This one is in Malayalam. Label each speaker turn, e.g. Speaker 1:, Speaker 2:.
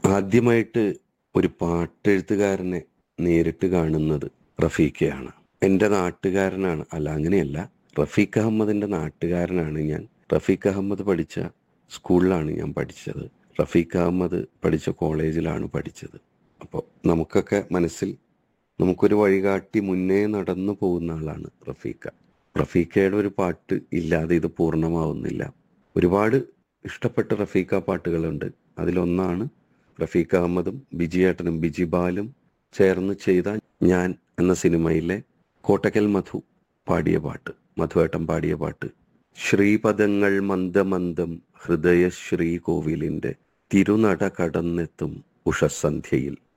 Speaker 1: ആദ്യമായിട്ട് ഒരു പാട്ടെഴുത്തുകാരനെ നേരിട്ട് കാണുന്നത് റഫീഖയാണ് എൻ്റെ നാട്ടുകാരനാണ് അല്ല അങ്ങനെയല്ല റഫീഖ് അഹമ്മദിൻ്റെ നാട്ടുകാരനാണ് ഞാൻ റഫീഖ് അഹമ്മദ് പഠിച്ച സ്കൂളിലാണ് ഞാൻ പഠിച്ചത് റഫീഖ് അഹമ്മദ് പഠിച്ച കോളേജിലാണ് പഠിച്ചത് അപ്പോൾ നമുക്കൊക്കെ മനസ്സിൽ നമുക്കൊരു വഴികാട്ടി മുന്നേ നടന്നു പോകുന്ന ആളാണ് റഫീഖ റഫീഖയുടെ ഒരു പാട്ട് ഇല്ലാതെ ഇത് പൂർണ്ണമാവുന്നില്ല ഒരുപാട് ഇഷ്ടപ്പെട്ട റഫീഖ പാട്ടുകളുണ്ട് അതിലൊന്നാണ് റഫീഖ് അഹമ്മദും ബിജിയേട്ടനും ബിജി ബാലും ചേർന്ന് ചെയ്ത ഞാൻ എന്ന സിനിമയിലെ കോട്ടക്കൽ മധു പാടിയ പാട്ട് മധുവേട്ടൻ പാടിയ പാട്ട് ശ്രീപദങ്ങൾ മന്ദമന്ദം ഹൃദയ ശ്രീ കോവിലിന്റെ തിരുനട കടന്നെത്തും ഉഷസന്ധ്യയിൽ